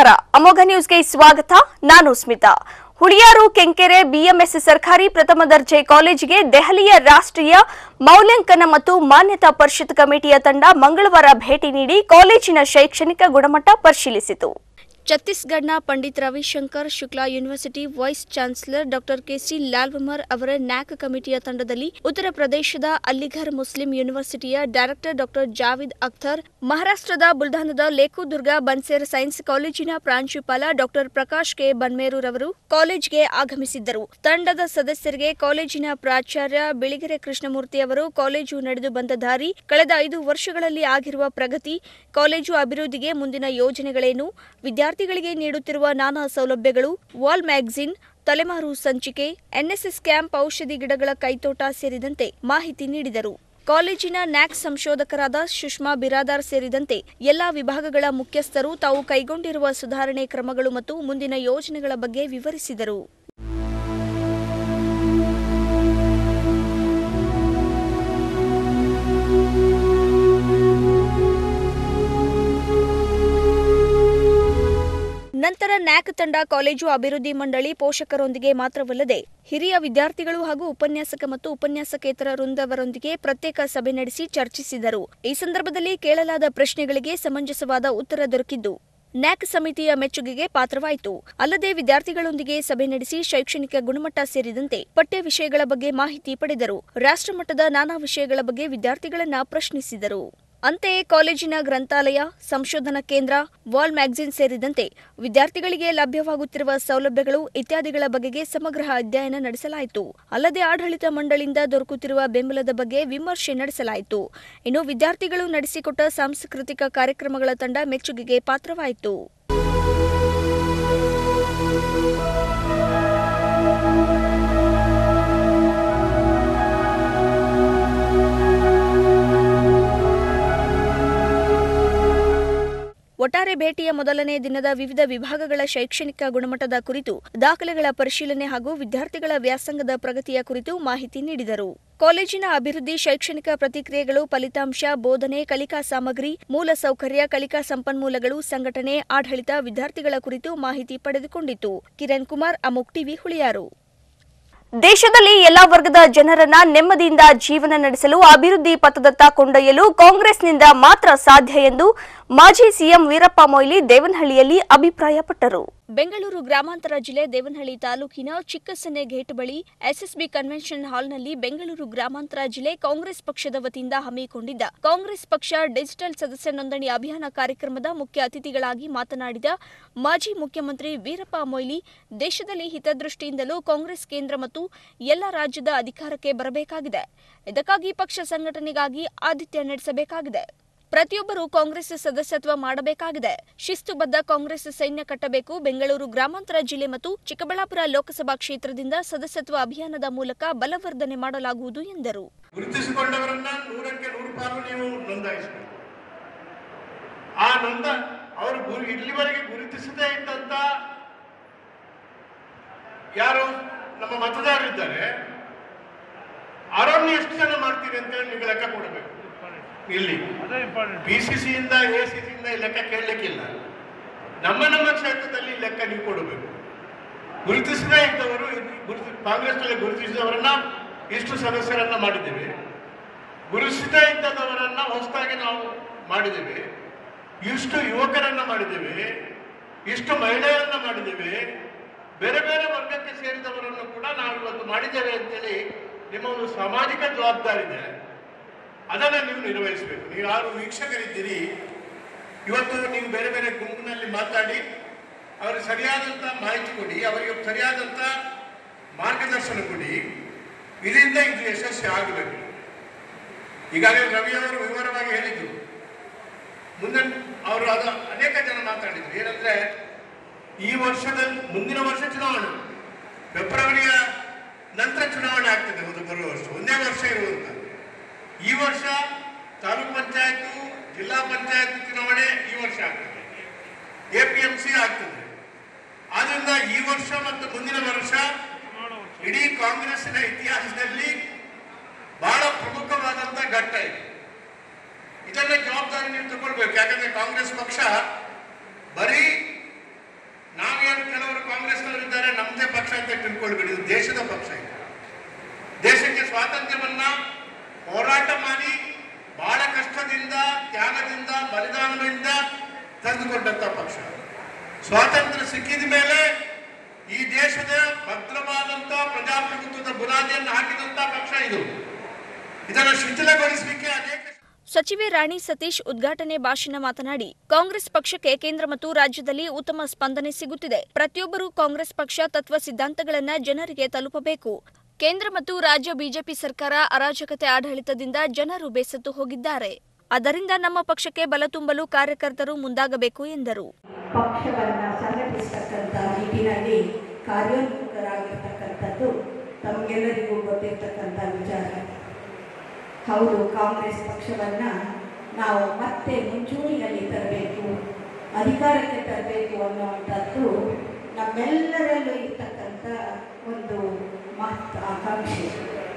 ನಮಸ್ಕಾರ ಅಮೋಘ ನ್ಯೂಸ್ಗೆ ಸ್ವಾಗತ ನಾನು ಸ್ಮಿತಾ ಹುಳಿಯಾರು ಕೆಂಕೆರೆ ಬಿಎಂಎಸ್ ಸರ್ಕಾರಿ ಪ್ರಥಮ ದರ್ಜೆ ಕಾಲೇಜಿಗೆ ದೆಹಲಿಯ ರಾಷ್ಟ್ರೀಯ ಮೌಲ್ಯಾಂಕನ ಮತ್ತು ಮಾನ್ಯತಾ ಪರಿಷತ್ ಕಮಿಟಿಯ ತಂಡ ಮಂಗಳವಾರ ಭೇಟಿ ನೀಡಿ ಕಾಲೇಜಿನ ಶೈಕ್ಷಣಿಕ ಗುಣಮಟ್ಟ ಪರಿಶೀಲಿಸಿತು ಛತ್ತೀಸ್ಗಢನ Pandit Ravishankar Shukla university vice chancellor doctor KC ಲಾಲ್ವಮರ್ ಅವರ ನ್ಯಾಕ್ ಕಮಿಟಿಯ ತಂಡದಲ್ಲಿ ಉತ್ತರ ಪ್ರದೇಶದ ಅಲ್ಲಿಘರ್ ಮುಸ್ಲಿಂ ಯೂನಿವರ್ಸಿಟಿಯ ಡೈರೆಕ್ಟರ್ ಡಾಕ್ಟರ್ ಜಾವಿದ್ ಅಖ್ತರ್ ಮಹಾರಾಷ್ಟ್ರದ ಬುಲ್ಢಾನದ ಲೇಕುದುರ್ಗ ಬನ್ಸೇರ್ ಸೈನ್ಸ್ ಕಾಲೇಜಿನ ಪ್ರಾಂಶುಪಾಲ ಡಾಕ್ಟರ್ ಪ್ರಕಾಶ್ ಕೆ ಬನ್ಮೇರೂರವರು ಕಾಲೇಜ್ಗೆ ಆಗಮಿಸಿದ್ದರು ತಂಡದ ಸದಸ್ಯರಿಗೆ ಕಾಲೇಜಿನ ಪ್ರಾಚಾರ್ಯ ಬಿಳಿಗೆರೆ ಕೃಷ್ಣಮೂರ್ತಿ ಅವರು ಕಾಲೇಜು ನಡೆದು ಬಂದ ದಾರಿ ಕಳೆದ ಐದು ವರ್ಷಗಳಲ್ಲಿ ಆಗಿರುವ ಪ್ರಗತಿ ಕಾಲೇಜು ಅಭಿವೃದ್ಧಿಗೆ ಮುಂದಿನ ಯೋಜನೆಗಳೇನು ವಿದ್ಯಾರ್ಥಿಗಳಿಗೆ ನೀಡುತ್ತಿರುವ ನಾನಾ ಸೌಲಭ್ಯಗಳು ವಾಲ್ ಮ್ಯಾಗಝಿನ್ ತಲೆಮಾರು ಸಂಚಿಕೆ ಎನ್ಎಸ್ಎಸ್ ಕ್ಯಾಂಪ್ ಔಷಧಿ ಗಿಡಗಳ ಕೈತೋಟ ಸೇರಿದಂತೆ ಮಾಹಿತಿ ನೀಡಿದರು ಕಾಲೇಜಿನ ನ್ಯಾಕ್ ಸಂಶೋಧಕರಾದ ಸುಷ್ಮಾ ಬಿರಾದಾರ್ ಸೇರಿದಂತೆ ಎಲ್ಲಾ ವಿಭಾಗಗಳ ಮುಖ್ಯಸ್ಥರು ತಾವು ಕೈಗೊಂಡಿರುವ ಸುಧಾರಣೆ ಕ್ರಮಗಳು ಮತ್ತು ಮುಂದಿನ ಯೋಜನೆಗಳ ಬಗ್ಗೆ ವಿವರಿಸಿದರು ನಂತರ ನ್ಯಾಕ್ ತಂಡ ಕಾಲೇಜು ಅಭಿವೃದ್ಧಿ ಮಂಡಳಿ ಪೋಷಕರೊಂದಿಗೆ ಮಾತ್ರವಲ್ಲದೆ ಹಿರಿಯ ವಿದ್ಯಾರ್ಥಿಗಳು ಹಾಗೂ ಉಪನ್ಯಾಸಕ ಮತ್ತು ಉಪನ್ಯಾಸಕೇತರ ವೃಂದವರೊಂದಿಗೆ ಪ್ರತ್ಯೇಕ ಸಭೆ ನಡೆಸಿ ಚರ್ಚಿಸಿದರು ಈ ಸಂದರ್ಭದಲ್ಲಿ ಕೇಳಲಾದ ಪ್ರಶ್ನೆಗಳಿಗೆ ಸಮಂಜಸವಾದ ಉತ್ತರ ದೊರಕಿದ್ದು ನ್ಯಾಕ್ ಸಮಿತಿಯ ಮೆಚ್ಚುಗೆಗೆ ಪಾತ್ರವಾಯಿತು ಅಲ್ಲದೆ ವಿದ್ಯಾರ್ಥಿಗಳೊಂದಿಗೆ ಸಭೆ ನಡೆಸಿ ಶೈಕ್ಷಣಿಕ ಗುಣಮಟ್ಟ ಸೇರಿದಂತೆ ಪಠ್ಯ ವಿಷಯಗಳ ಬಗ್ಗೆ ಮಾಹಿತಿ ಪಡೆದರು ರಾಷ್ಟ್ರಮಟ್ಟದ ನಾನಾ ವಿಷಯಗಳ ಬಗ್ಗೆ ವಿದ್ಯಾರ್ಥಿಗಳನ್ನ ಪ್ರಶ್ನಿಸಿದರು ಅಂತೆಯೇ ಕಾಲೇಜಿನ ಗ್ರಂಥಾಲಯ ಸಂಶೋಧನಾ ಕೇಂದ್ರ ವಾಲ್ ಮ್ಯಾಗಝಿನ್ ಸೇರಿದಂತೆ ವಿದ್ಯಾರ್ಥಿಗಳಿಗೆ ಲಭ್ಯವಾಗುತ್ತಿರುವ ಸೌಲಭ್ಯಗಳು ಇತ್ಯಾದಿಗಳ ಬಗೆಗೆ ಸಮಗ್ರ ಅಧ್ಯಯನ ನಡೆಸಲಾಯಿತು ಅಲ್ಲದೆ ಆಡಳಿತ ಮಂಡಳಿಯಿಂದ ದೊರಕುತ್ತಿರುವ ಬೆಂಬಲದ ಬಗ್ಗೆ ವಿಮರ್ಶೆ ನಡೆಸಲಾಯಿತು ಇನ್ನು ವಿದ್ಯಾರ್ಥಿಗಳು ನಡೆಸಿಕೊಟ್ಟ ಸಾಂಸ್ಕೃತಿಕ ಕಾರ್ಯಕ್ರಮಗಳ ತಂಡ ಮೆಚ್ಚುಗೆಗೆ ಪಾತ್ರವಾಯಿತು ಒಟ್ಟಾರೆ ಭೇಟಿಯ ಮೊದಲನೇ ದಿನದ ವಿವಿಧ ವಿಭಾಗಗಳ ಶೈಕ್ಷಣಿಕ ಗುಣಮಟ್ಟದ ಕುರಿತು ದಾಖಲೆಗಳ ಪರಿಶೀಲನೆ ಹಾಗೂ ವಿದ್ಯಾರ್ಥಿಗಳ ವ್ಯಾಸಂಗದ ಪ್ರಗತಿಯ ಕುರಿತು ಮಾಹಿತಿ ನೀಡಿದರು ಕಾಲೇಜಿನ ಅಭಿವೃದ್ಧಿ ಶೈಕ್ಷಣಿಕ ಪ್ರತಿಕ್ರಿಯೆಗಳು ಫಲಿತಾಂಶ ಬೋಧನೆ ಕಲಿಕಾ ಸಾಮಗ್ರಿ ಮೂಲಸೌಕರ್ಯ ಕಲಿಕಾ ಸಂಪನ್ಮೂಲಗಳು ಸಂಘಟನೆ ಆಡಳಿತ ವಿದ್ಯಾರ್ಥಿಗಳ ಕುರಿತು ಮಾಹಿತಿ ಪಡೆದುಕೊಂಡಿತು ಕಿರಣ್ ಕುಮಾರ್ ಅಮುಕ್ ಟಿವಿ ಹುಳಿಯಾರು ದೇಶದಲ್ಲಿ ಎಲ್ಲಾ ವರ್ಗದ ಜನರನ್ನ ನೆಮ್ಮದಿಯಿಂದ ಜೀವನ ನಡೆಸಲು ಅಭಿವೃದ್ಧಿ ಪಥದತ್ತ ಕೊಂಡೊಯ್ಯಲು ಕಾಂಗ್ರೆಸ್ನಿಂದ ಮಾತ್ರ ಸಾಧ್ಯ ಎಂದು ಮಾಜಿ ಸಿಎಂ ವೀರಪ್ಪ ಮೊಯ್ಲಿ ದೇವನಹಳ್ಳಿಯಲ್ಲಿ ಅಭಿಪ್ರಾಯಪಟ್ಟರು ಬೆಂಗಳೂರು ಗ್ರಾಮಾಂತರ ಜಿಲ್ಲೆ ದೇವನಹಳ್ಳಿ ತಾಲೂಕಿನ ಚಿಕ್ಕಸನೆ ಗೇಟ್ ಬಳಿ ಎಸ್ಎಸ್ಬಿ ಕನ್ವೆನ್ಷನ್ ಹಾಲ್ನಲ್ಲಿ ಬೆಂಗಳೂರು ಗ್ರಾಮಾಂತರ ಜಿಲ್ಲೆ ಕಾಂಗ್ರೆಸ್ ಪಕ್ಷದ ವತಿಯಿಂದ ಹಮ್ಮಿಕೊಂಡಿದ್ದ ಕಾಂಗ್ರೆಸ್ ಪಕ್ಷ ಡಿಜಿಟಲ್ ಸದಸ್ಯ ನೋಂದಣಿ ಅಭಿಯಾನ ಕಾರ್ಯಕ್ರಮದ ಮುಖ್ಯ ಅತಿಥಿಗಳಾಗಿ ಮಾತನಾಡಿದ ಮಾಜಿ ಮುಖ್ಯಮಂತ್ರಿ ವೀರಪ್ಪ ಮೊಯ್ಲಿ ದೇಶದಲ್ಲಿ ಹಿತದೃಷ್ಟಿಯಿಂದಲೂ ಕಾಂಗ್ರೆಸ್ ಕೇಂದ್ರ ಮತ್ತು ಎಲ್ಲ ರಾಜ್ಯದ ಅಧಿಕಾರಕ್ಕೆ ಬರಬೇಕಾಗಿದೆ ಇದಕ್ಕಾಗಿ ಪಕ್ಷ ಸಂಘಟನೆಗಾಗಿ ಆದಿತ್ಯ ನಡೆಸಬೇಕಾಗಿದೆ ಪ್ರತಿಯೊಬ್ಬರು ಕಾಂಗ್ರೆಸ್ ಸದಸ್ಯತ್ವ ಮಾಡಬೇಕಾಗಿದೆ ಶಿಸ್ತುಬದ್ಧ ಕಾಂಗ್ರೆಸ್ ಸೈನ್ಯ ಕಟ್ಟಬೇಕು ಬೆಂಗಳೂರು ಗ್ರಾಮಾಂತರ ಜಿಲ್ಲೆ ಮತ್ತು ಚಿಕ್ಕಬಳ್ಳಾಪುರ ಲೋಕಸಭಾ ಕ್ಷೇತ್ರದಿಂದ ಸದಸ್ಯತ್ವ ಅಭಿಯಾನದ ಮೂಲಕ ಬಲವರ್ಧನೆ ಮಾಡಲಾಗುವುದು ಎಂದರು ಗುರುತಿಸಿಕೊಂಡವರನ್ನ ನೂರಕ್ಕೆ ನೂರು ಪಾಲು ನೀವು ನೋಂದಾಯಿಸಬೇಕು ಆ ನೊಂದ ಅವರು ಗುರು ಇಲ್ಲಿವರೆಗೆ ಗುರುತಿಸದೇ ಇದ್ದಂತ ಯಾರು ನಮ್ಮ ಮತದಾರರಿದ್ದಾರೆ ಅವರನ್ನು ಎಷ್ಟು ಜನ ಮಾಡ್ತೀವಿ ಅಂತ ಹೇಳಿ ನೀವು ಲೆಕ್ಕ ಕೊಡಬೇಕು ಇಲ್ಲಿ ಪಿ ಸಿ ಸಿಯಿಂದ ಎ ಸಿ ಸಿಯಿಂದ ಲೆಕ್ಕ ಕೇಳಲಿಕ್ಕಿಲ್ಲ ನಮ್ಮ ನಮ್ಮ ಕ್ಷೇತ್ರದಲ್ಲಿ ಲೆಕ್ಕ ನೀವು ಕೊಡಬೇಕು ಗುರುತಿಸದೇ ಇದ್ದವರು ಗುರುತಿ ಕಾಂಗ್ರೆಸ್ನಲ್ಲಿ ಗುರುತಿಸಿದವರನ್ನ ಇಷ್ಟು ಸದಸ್ಯರನ್ನ ಮಾಡಿದ್ದೇವೆ ಗುರುತಿಸದೇ ಇದ್ದದವರನ್ನ ಹೊಸದಾಗಿ ನಾವು ಮಾಡಿದ್ದೇವೆ ಇಷ್ಟು ಯುವಕರನ್ನ ಮಾಡಿದ್ದೇವೆ ಇಷ್ಟು ಮಹಿಳೆಯರನ್ನ ಮಾಡಿದ್ದೇವೆ ಬೇರೆ ಬೇರೆ ವರ್ಗಕ್ಕೆ ಸೇರಿದವರನ್ನು ಕೂಡ ನಾವು ಇವತ್ತು ಮಾಡಿದ್ದೇವೆ ಅಂತೇಳಿ ನಿಮ್ಮ ಒಂದು ಸಾಮಾಜಿಕ ಜವಾಬ್ದಾರಿ ಇದೆ ಅದನ್ನು ನೀವು ನಿರ್ವಹಿಸಬೇಕು ನೀವು ಯಾರು ವೀಕ್ಷಕರಿದ್ದೀರಿ ಇವತ್ತು ನೀವು ಬೇರೆ ಬೇರೆ ಗುಂಪಿನಲ್ಲಿ ಮಾತಾಡಿ ಅವರಿಗೆ ಸರಿಯಾದಂಥ ಮಾಹಿತಿ ಕೊಡಿ ಅವರಿಗೆ ಸರಿಯಾದಂಥ ಮಾರ್ಗದರ್ಶನ ಕೊಡಿ ಇದರಿಂದ ಇದು ಯಶಸ್ವಿ ಆಗಬೇಕು ಈಗಾಗಲೇ ರವಿ ಅವರು ವಿವರವಾಗಿ ಹೇಳಿದ್ರು ಮುಂದೆ ಅವರು ಅದು ಅನೇಕ ಜನ ಮಾತಾಡಿದ್ರು ಏನಂದ್ರೆ ಈ ವರ್ಷದಲ್ಲಿ ಮುಂದಿನ ವರ್ಷ ಚುನಾವಣೆ ಫೆಬ್ರವರಿಯ ನಂತರ ಚುನಾವಣೆ ಆಗ್ತದೆ ಒಂದು ಬರುವ ವರ್ಷ ಒಂದೇ ವರ್ಷ ಇರುವಂತ ಈ ವರ್ಷ ತಾಲೂಕ್ ಪಂಚಾಯತ್ ಜಿಲ್ಲಾ ಪಂಚಾಯತ್ ಚುನಾವಣೆ ಈ ವರ್ಷ ಆಗ್ತದೆ ಎ ಪಿ ಎಂ ಸಿ ಆಗ್ತದೆ ಆದ್ರಿಂದ ಈ ವರ್ಷ ಮತ್ತು ಮುಂದಿನ ವರ್ಷ ಇಡೀ ಕಾಂಗ್ರೆಸ್ಸಿನ ಇತಿಹಾಸದಲ್ಲಿ ಬಹಳ ಪ್ರಮುಖವಾದಂತ ಘಟ್ಟ ಇದೆ ಇದನ್ನ ಜವಾಬ್ದಾರಿ ನೀವು ತಗೊಳ್ಬೇಕು ಯಾಕಂದ್ರೆ ಕಾಂಗ್ರೆಸ್ ಪಕ್ಷ ಬರೀ ನಾವೇನು ಕೆಲವರು ಕಾಂಗ್ರೆಸ್ನವರಿದ್ದಾರೆ ನಮ್ಮದೇ ಪಕ್ಷ ಅಂತ ತಿಳ್ಕೊಳ್ಬೇಡಿ ಇದು ದೇಶದ ಪಕ್ಷ ಇದು ದೇಶಕ್ಕೆ ಸ್ವಾತಂತ್ರ್ಯವನ್ನ ಹೋರಾಟ ಮಾಡಿ ಬಹಳ ಕಷ್ಟದಿಂದ ತ್ಯಾಗದಿಂದ ಬಲಿದಾನದಿಂದ ತಂದುಕೊಂಡಂತ ಪಕ್ಷ ಸ್ವಾತಂತ್ರ್ಯ ಸಿಕ್ಕಿದ ಮೇಲೆ ಈ ದೇಶದ ಭದ್ರವಾದಂತ ಪ್ರಜಾಪ್ರಭುತ್ವದ ಬುನಾದಿಯನ್ನು ಹಾಕಿದಂತ ಪಕ್ಷ ಇದು ಇದನ್ನು ಶಿಥಿಲಗೊಳಿಸಲಿಕ್ಕೆ ಅನೇಕ ಸಚಿವೆ ರಾಣಿ ಸತೀಶ್ ಉದ್ಘಾಟನೆ ಭಾಷಣ ಮಾತನಾಡಿ ಕಾಂಗ್ರೆಸ್ ಪಕ್ಷಕ್ಕೆ ಕೇಂದ್ರ ಮತ್ತು ರಾಜ್ಯದಲ್ಲಿ ಉತ್ತಮ ಸ್ಪಂದನೆ ಸಿಗುತ್ತಿದೆ ಪ್ರತಿಯೊಬ್ಬರೂ ಕಾಂಗ್ರೆಸ್ ಪಕ್ಷ ತತ್ವ ಸಿದ್ಧಾಂತಗಳನ್ನ ಜನರಿಗೆ ತಲುಪಬೇಕು ಕೇಂದ್ರ ಮತ್ತು ರಾಜ್ಯ ಬಿಜೆಪಿ ಸರ್ಕಾರ ಅರಾಜಕತೆ ಆಡಳಿತದಿಂದ ಜನರು ಬೇಸತ್ತು ಹೋಗಿದ್ದಾರೆ ಅದರಿಂದ ನಮ್ಮ ಪಕ್ಷಕ್ಕೆ ಬಲ ತುಂಬಲು ಕಾರ್ಯಕರ್ತರು ಮುಂದಾಗಬೇಕು ಎಂದರು ಪಕ್ಷವನ್ನು ಸಂಘಟಿಸ್ತಕ್ಕಂಥ ನಿಟ್ಟಿನಲ್ಲಿ ಕಾರ್ಯೋನ್ಮುಖರಾಗಿರ್ತಕ್ಕಂಥದ್ದು ತಮಗೆಲ್ಲರಿಗೂ ಗೊತ್ತಿರ್ತಕ್ಕಂಥ ವಿಚಾರ ಹೌದು ಕಾಂಗ್ರೆಸ್ ಪಕ್ಷವನ್ನು ನಾವು ಮತ್ತೆ ಮುಂಚೂಣಿಯಲ್ಲಿ ತರಬೇಕು ಅಧಿಕಾರಕ್ಕೆ ತರಬೇಕು ಅನ್ನುವಂಥದ್ದು ನಮ್ಮೆಲ್ಲರಲ್ಲೂ ಇರ್ತಕ್ಕಂಥ ಒಂದು ಮಹತ್ ಆಕಾಂಕ್ಷೆ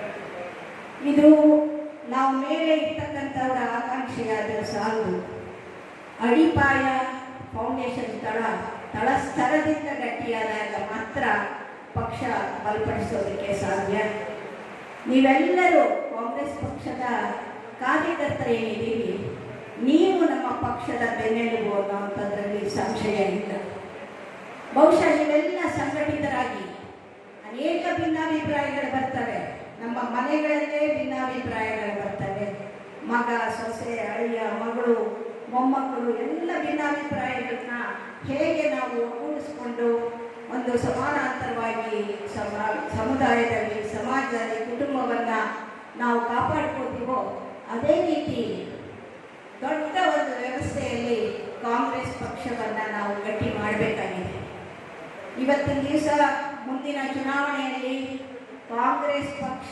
ಇದು ನಾವು ಮೇಲೆ ಇರ್ತಕ್ಕಂಥವರ ಆಕಾಂಕ್ಷೆಯಾದ ಸಾಲದು ಅಡಿಪಾಯ ಫೌಂಡೇಶನ್ ತಳ ತಳಸ್ತರದಿಂದ ಗಟ್ಟಿಯಾದಾಗ ಮಾತ್ರ ಪಕ್ಷ ಬಲಪಡಿಸೋದಕ್ಕೆ ಸಾಧ್ಯ ನೀವೆಲ್ಲರೂ ಕಾಂಗ್ರೆಸ್ ಪಕ್ಷದ ಕಾರ್ಯಕರ್ತರೇನಿದ್ದೀರಿ ನೀವು ನಮ್ಮ ಪಕ್ಷದ ಬೆನ್ನೆಲುಬು ಅನ್ನೋಂಥದ್ರಲ್ಲಿ ಸಂಶಯ ಇಲ್ಲ ಬಹುಶಃ ನೀವೆಲ್ಲ ಸಂಘಟಿತರಾಗಿ ಅನೇಕ ಭಿನ್ನಾಭಿಪ್ರಾಯಗಳು ಬರ್ತವೆ ನಮ್ಮ ಮನೆಗಳಲ್ಲೇ ಭಿನ್ನಾಭಿಪ್ರಾಯಗಳು ಬರ್ತವೆ ಮಗ ಸೊಸೆ ಅಳಿಯ ಮಗಳು ಮೊಮ್ಮಕ್ಕಳು ಎಲ್ಲ ಭಿನ್ನಾಭಿಪ್ರಾಯಗಳನ್ನ ಹೇಗೆ ನಾವು ಒಗ್ಗೂಡಿಸ್ಕೊಂಡು ಒಂದು ಸಮಾನಾಂತರವಾಗಿ ಸಮ ಸಮುದಾಯದಲ್ಲಿ ಸಮಾಜದಲ್ಲಿ ಕುಟುಂಬವನ್ನು ನಾವು ಕಾಪಾಡ್ಕೋತೀವೋ ಅದೇ ರೀತಿ ದೊಡ್ಡ ಒಂದು ವ್ಯವಸ್ಥೆಯಲ್ಲಿ ಕಾಂಗ್ರೆಸ್ ಪಕ್ಷವನ್ನು ನಾವು ಗಟ್ಟಿ ಮಾಡಬೇಕಾಗಿದೆ ಇವತ್ತಿನ ದಿವಸ ಮುಂದಿನ ಚುನಾವಣೆಯಲ್ಲಿ ಕಾಂಗ್ರೆಸ್ ಪಕ್ಷ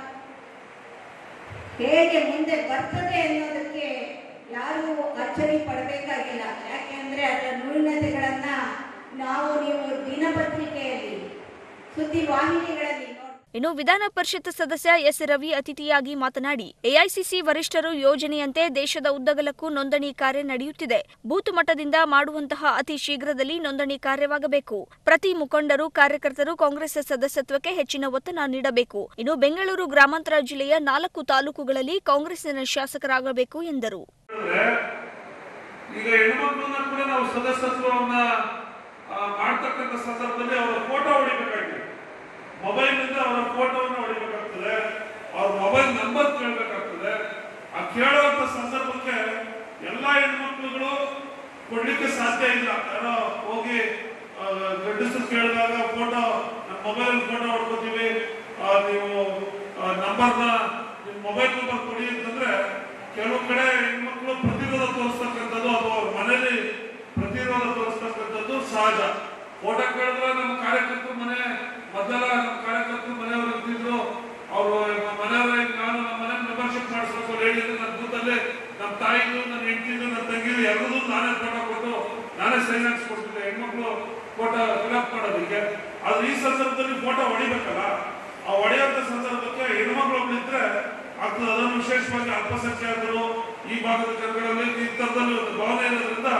ಹೇಗೆ ಮುಂದೆ ಬರ್ತದೆ ಅನ್ನೋದಕ್ಕೆ ಯಾರೂ ಅಚ್ಚರಿ ಪಡಬೇಕಾಗಿಲ್ಲ ಯಾಕೆಂದ್ರೆ ಅದರ ನ್ಯೂನತೆಗಳನ್ನ ನಾವು ನೀವು ದಿನಪತ್ರಿಕೆಯಲ್ಲಿ ಸುದ್ದಿವಾಹಿನಿಗಳಲ್ಲಿ ನೋಡಿ ಇನ್ನು ವಿಧಾನ ಪರಿಷತ್ ಸದಸ್ಯ ಎಸ್ ರವಿ ಅತಿಥಿಯಾಗಿ ಮಾತನಾಡಿ ಎಐಸಿಸಿ ವರಿಷ್ಠರು ಯೋಜನೆಯಂತೆ ದೇಶದ ಉದ್ದಗಲಕ್ಕೂ ನೋಂದಣಿ ಕಾರ್ಯ ನಡೆಯುತ್ತಿದೆ ಬೂತ್ ಮಟ್ಟದಿಂದ ಮಾಡುವಂತಹ ಅತಿ ಶೀಘ್ರದಲ್ಲಿ ನೋಂದಣಿ ಕಾರ್ಯವಾಗಬೇಕು ಪ್ರತಿ ಮುಖಂಡರು ಕಾರ್ಯಕರ್ತರು ಕಾಂಗ್ರೆಸ್ ಸದಸ್ಯತ್ವಕ್ಕೆ ಹೆಚ್ಚಿನ ಒತ್ತಡ ನೀಡಬೇಕು ಇನ್ನು ಬೆಂಗಳೂರು ಗ್ರಾಮಾಂತರ ಜಿಲ್ಲೆಯ ನಾಲ್ಕು ತಾಲೂಕುಗಳಲ್ಲಿ ಕಾಂಗ್ರೆಸ್ಸಿನ ಶಾಸಕರಾಗಬೇಕು ಎಂದರು ಹೇಳಿದ್ರೆ, ಈಗ ಹೆಣ್ಮಕ್ಳನ್ನ ಕೂಡ ನಾವು ಸದಸ್ಯತ್ವವನ್ನ ಆ, ಮಾಡ್ತಕ್ಕಂಥ ಸಂದರ್ಭದಲ್ಲಿ ಅವರ ಫೋಟೋ ಹೊಡಿಬೇಕಾಗಿದೆ ಮೊಬೈಲ್ ನಿಂದ ಅವರ ಫೋಟೋವನ್ನ ಹೊಡಿಬೇಕಾಗ್ತದೆ ಅವ್ರ ಮೊಬೈಲ್ ನಂಬರ್ ಕೇಳಬೇಕಾಗ್ತದೆ ಆ ಕೇಳುವಂತ ಸಂದರ್ಭಕ್ಕೆ ಎಲ್ಲಾ ಹೆಣ್ಮಕ್ಳುಗಳು ಕೊಡ್ಲಿಕ್ಕೆ ಸಾಧ್ಯ ಇಲ್ಲ ಯಾರೋ ಹೋಗಿ ಆ, ಗಂಡಸರು ಕೇಳಿದಾಗ ಫೋಟೋ ನಮ್ಮ ಮೊಬೈಲ್ ಫೋಟೋ ಹೊಡ್ಕೋತೀವಿ ಆ, ನೀವು ನಂಬರ್ನ ನಿಮ್ಮ ಮೊಬೈಲ್ ನಂಬರ್ ಕೊಡಿ ಅಂತಂದ್ರೆ ಕೆಲವು ಕಡೆ ಹೆಣ್ಮಕ್ಳು ಪ್ರತಿರೋಧ ತೋರಿಸ್ತಕ್ಕಂಥದ್ದು ಅಥವಾ ಅವ್ರ ಮನೇಲಿ ಪ್ರತಿರೋಧ ತೋರಿಸ್ತಕ್ಕಂಥದ್ದು ಸಹಜ ಫೋಟೋ ಕೇಳಿದ್ರೆ ನಮ್ಮ ಕಾರ್ಯಕರ್ತರು ಮನೆ ಮೊದಲ ನಮ್ಮ ಕಾರ್ಯಕರ್ತರು ಮನೆಯವರು ಇರ್ತಿದ್ರು ಅವರು ಮನೆಯವರ ನಾನು ನಮ್ಮ ಮನೆ ಮೆಂಬರ್ಶಿಪ್ ಮಾಡಿಸ್ಬೇಕು ಹೇಳಿದ್ರೆ ನನ್ನ ಬೂತಲ್ಲಿ ನಮ್ಮ ತಾಯಿದು ನನ್ನ ಹೆಂಡತಿದು ನನ್ನ ತಂಗಿದು ಎಲ್ಲದೂ ನಾನೇ ಫೋಟೋ ಕೊಟ್ಟು ನಾನೇ ಸೈನ್ ಹಾಕ್ಸ್ಕೊಡ್ತಿದ್ದೆ ಹೆಣ್ಮಕ್ಳು ಫೋಟೋ ಫಿಲಪ್ ಮಾಡೋದಕ್ಕೆ ಆದ್ರೆ ಈ ಸಂದರ್ಭದಲ್ಲಿ ಫೋಟೋ ಹೊಡಿಬೇಕಲ್ಲ ಆ ಹೊಡೆಯುವಂತ ಸಂದರ್ಭಕ್ಕೆ ಹೆಣ್ಮಕ್ಳು ಒಬ್ಳಿದ್ರೆ ಆಗ್ತದೆ ಅದನ್ನು ವಿಶೇಷವಾಗಿ ಅಲ್ಪಸಂಖ್ಯಾತರು ಈ ಭಾಗದ ಜನಗಳಲ್ಲಿ ಈ ಥರದಲ್ಲಿ ಒಂದು ಭಾವನೆ ಇರೋದ್ರಿಂದ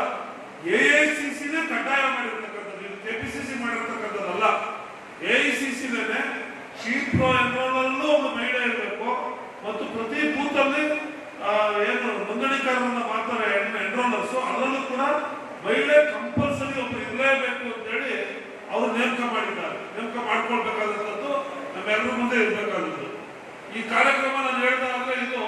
ಎಐಸಿಸಿನೇ ಕಡ್ಡಾಯ ಮಾಡಿರ್ತಕ್ಕಂಥದ್ದು ಇದು ಕೆಪಿಸಿಸಿ ಮಾಡಿರ್ತಕ್ಕಂಥದ್ದಲ್ಲ ಎಐಸಿಸಿನೇ ಶೀಟ್ ಪ್ರೋ ಎನ್ರೋಲಲ್ಲೂ ಒಂದು ಮಹಿಳೆ ಇರಬೇಕು ಮತ್ತು ಪ್ರತಿ ಬೂತ್ ಅಲ್ಲಿ ಆ, ಏನು ನೋಂದಣಿಕಾರರನ್ನ ಮಾಡ್ತಾರೆ ಎನ್ರೋಲರ್ಸ್ ಅದರಲ್ಲೂ ಕೂಡ ಮಹಿಳೆ ಕಂಪಲ್ಸರಿ ಒಬ್ರು ಇರಲೇಬೇಕು ಅಂತ ಹೇಳಿ ಅವರು ನೇಮಕ ಮಾಡಿದ್ದಾರೆ ನೇಮಕ ಮಾಡ್ಕೊಳ್ಬೇಕಾದಂಥದ್ದು ನಮ್ಮೆಲ್ಲರ ಮುಂದೆ ಇರಬೇಕಾದದ್ದು ಈ ಕಾರ್ಯಕ್ರಮ ನಾನು ಹೇಳಿದಾಗ ಇದು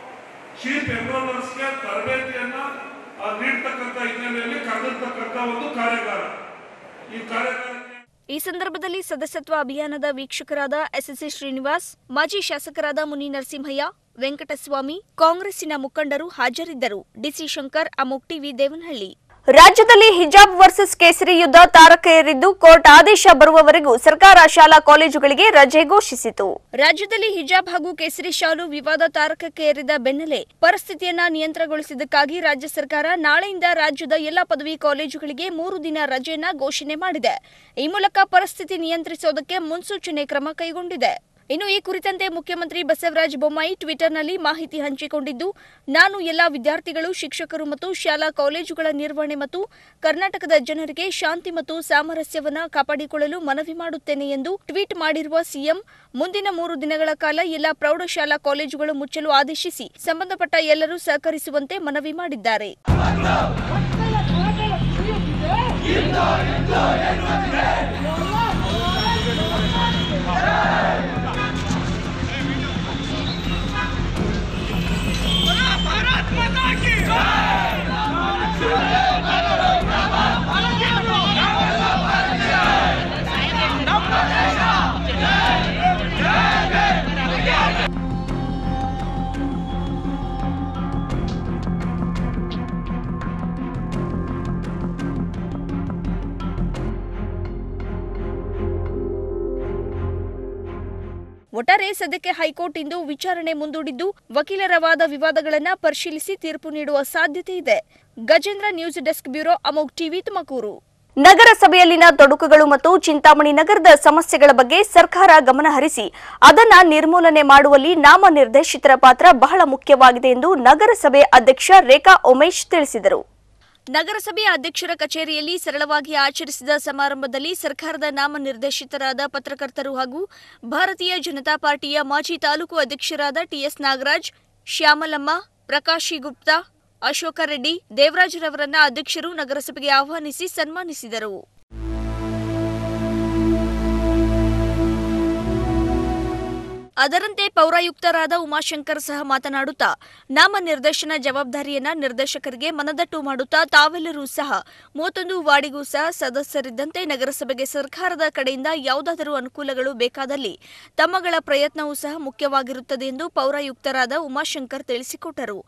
ಚೀಫ್ ಎನ್ರೋಲರ್ಸ್ಗೆ ತರಬೇತಿಯನ್ನ ಆ, ನೀಡ್ತಕ್ಕಂಥ ಹಿನ್ನೆಲೆಯಲ್ಲಿ ಕರೆದಿರ್ತಕ್ಕಂಥ ಒಂದು ಕಾರ್ಯಾಗಾರ ಈ ಕಾರ್ಯಾಗಾರಕ್ಕೆ ಈ ಸಂದರ್ಭದಲ್ಲಿ ಸದಸ್ಯತ್ವ ಅಭಿಯಾನದ ವೀಕ್ಷಕರಾದ ಎಸ್ಎಸ್ಸಿ ಶ್ರೀನಿವಾಸ್ ಮಾಜಿ ಶಾಸಕರಾದ ಮುನಿ ನರಸಿಂಹಯ್ಯ ವೆಂಕಟಸ್ವಾಮಿ ಕಾಂಗ್ರೆಸ್ಸಿನ ಮುಖಂಡರು ಹಾಜರಿದ್ದರು ಡಿಸಿ ಶಂಕರ್ ಅಮೋಕ್ ಟಿವಿ ದೇವನಹಳ್ಳಿ ರಾಜ್ಯದಲ್ಲಿ ಹಿಜಾಬ್ ವರ್ಸಸ್ ಕೇಸರಿ ಯುದ್ಧ ತಾರಕೇರಿದ್ದು ಕೋರ್ಟ್ ಆದೇಶ ಬರುವವರೆಗೂ ಸರ್ಕಾರ ಶಾಲಾ ಕಾಲೇಜುಗಳಿಗೆ ರಜೆ ಘೋಷಿಸಿತು ರಾಜ್ಯದಲ್ಲಿ ಹಿಜಾಬ್ ಹಾಗೂ ಕೇಸರಿ ಶಾಲು ವಿವಾದ ತಾರಕಕ್ಕೇರಿದ ಬೆನ್ನಲ್ಲೇ ಪರಿಸ್ಥಿತಿಯನ್ನ ನಿಯಂತ್ರಣಗೊಳಿಸಿದ್ದಕ್ಕಾಗಿ ರಾಜ್ಯ ಸರ್ಕಾರ ನಾಳೆಯಿಂದ ರಾಜ್ಯದ ಎಲ್ಲಾ ಪದವಿ ಕಾಲೇಜುಗಳಿಗೆ ಮೂರು ದಿನ ರಜೆಯನ್ನ ಘೋಷಣೆ ಮಾಡಿದೆ ಈ ಮೂಲಕ ಪರಿಸ್ಥಿತಿ ನಿಯಂತ್ರಿಸೋದಕ್ಕೆ ಮುನ್ಸೂಚನೆ ಕ್ರಮ ಕೈಗೊಂಡಿದೆ ಇನ್ನು ಈ ಕುರಿತಂತೆ ಮುಖ್ಯಮಂತ್ರಿ ಬಸವರಾಜ ಬೊಮ್ಮಾಯಿ ಟ್ವಿಟರ್ನಲ್ಲಿ ಮಾಹಿತಿ ಹಂಚಿಕೊಂಡಿದ್ದು ನಾನು ಎಲ್ಲ ವಿದ್ಯಾರ್ಥಿಗಳು ಶಿಕ್ಷಕರು ಮತ್ತು ಶಾಲಾ ಕಾಲೇಜುಗಳ ನಿರ್ವಹಣೆ ಮತ್ತು ಕರ್ನಾಟಕದ ಜನರಿಗೆ ಶಾಂತಿ ಮತ್ತು ಸಾಮರಸ್ಯವನ್ನು ಕಾಪಾಡಿಕೊಳ್ಳಲು ಮನವಿ ಮಾಡುತ್ತೇನೆ ಎಂದು ಟ್ವೀಟ್ ಮಾಡಿರುವ ಸಿಎಂ ಮುಂದಿನ ಮೂರು ದಿನಗಳ ಕಾಲ ಎಲ್ಲ ಪ್ರೌಢಶಾಲಾ ಕಾಲೇಜುಗಳು ಮುಚ್ಚಲು ಆದೇಶಿಸಿ ಸಂಬಂಧಪಟ್ಟ ಎಲ್ಲರೂ ಸಹಕರಿಸುವಂತೆ ಮನವಿ ಮಾಡಿದ್ದಾರೆ ಒಟ್ಟಾರೆ ಸದ್ಯಕ್ಕೆ ಹೈಕೋರ್ಟ್ ಇಂದು ವಿಚಾರಣೆ ಮುಂದೂಡಿದ್ದು ವಕೀಲರ ವಾದ ವಿವಾದಗಳನ್ನು ಪರಿಶೀಲಿಸಿ ತೀರ್ಪು ನೀಡುವ ಸಾಧ್ಯತೆ ಇದೆ Gajendra news desk bureau Amogh TV Tumakuru ನಗರಸಭೆಯಲ್ಲಿನ ತೊಡಕುಗಳು ಮತ್ತು ಚಿಂತಾಮಣಿ ನಗರದ ಸಮಸ್ಯೆಗಳ ಬಗ್ಗೆ ಸರ್ಕಾರ ಗಮನ ಹರಿಸಿ ಅದನ್ನ ನಿರ್ಮೂಲನೆ ಮಾಡುವಲ್ಲಿ ನಾಮನಿರ್ದೇಶಿತರ ಪಾತ್ರ ಬಹಳ ಮುಖ್ಯವಾಗಿದೆ ಎಂದು ನಗರಸಭೆ ಅಧ್ಯಕ್ಷ ರೇಖಾ ಉಮೇಶ್ ತಿಳಿಸಿದರು ನಗರಸಭೆ ಅಧ್ಯಕ್ಷರ ಕಚೇರಿಯಲ್ಲಿ ಸರಳವಾಗಿ ಆಚರಿಸಿದ ಸಮಾರಂಭದಲ್ಲಿ ಸರ್ಕಾರದ ನಾಮನಿರ್ದೇಶಿತರಾದ ಪತ್ರಕರ್ತರು ಹಾಗೂ ಭಾರತೀಯ ಜನತಾ ಪಾರ್ಟಿಯ ಮಾಜಿ ತಾಲೂಕು ಅಧ್ಯಕ್ಷರಾದ ಟಿಎಸ್ ನಾಗರಾಜ್ ಶ್ಯಾಮಲಮ್ಮ ಪ್ರಕಾಶಿ ಗುಪ್ತಾ ಅಶೋಕ ರೆಡ್ಡಿ ದೇವರಾಜ್ರವರನ್ನ ಅಧ್ಯಕ್ಷರು ನಗರಸಭೆಗೆ ಆಹ್ವಾನಿಸಿ ಸನ್ಮಾನಿಸಿದರು ಅದರಂತೆ ಪೌರಾಯುಕ್ತರಾದ ಉಮಾಶಂಕರ್ ಸಹ ಮಾತನಾಡುತ್ತಾ ನಾಮನಿರ್ದೇಶನ ಜವಾಬ್ದಾರಿಯನ್ನ ನಿರ್ದೇಶಕರಿಗೆ ಮನದಟ್ಟು ಮಾಡುತ್ತಾ ತಾವೆಲ್ಲರೂ ಸಹ ಮೂವತ್ತೊಂದು ವಾರ್ಡಿಗೂ ಸಹ ಸದಸ್ಯರಿದ್ದಂತೆ ನಗರಸಭೆಗೆ ಸರ್ಕಾರದ ಕಡೆಯಿಂದ ಯಾವುದಾದರೂ ಅನುಕೂಲಗಳು ಬೇಕಾದಲ್ಲಿ ತಮ್ಮಗಳ ಪ್ರಯತ್ನವೂ ಸಹ ಮುಖ್ಯವಾಗಿರುತ್ತದೆ ಎಂದು ಪೌರಾಯುಕ್ತರಾದ ಉಮಾಶಂಕರ್ ತಿಳಿಸಿಕೊಟ್ಟರು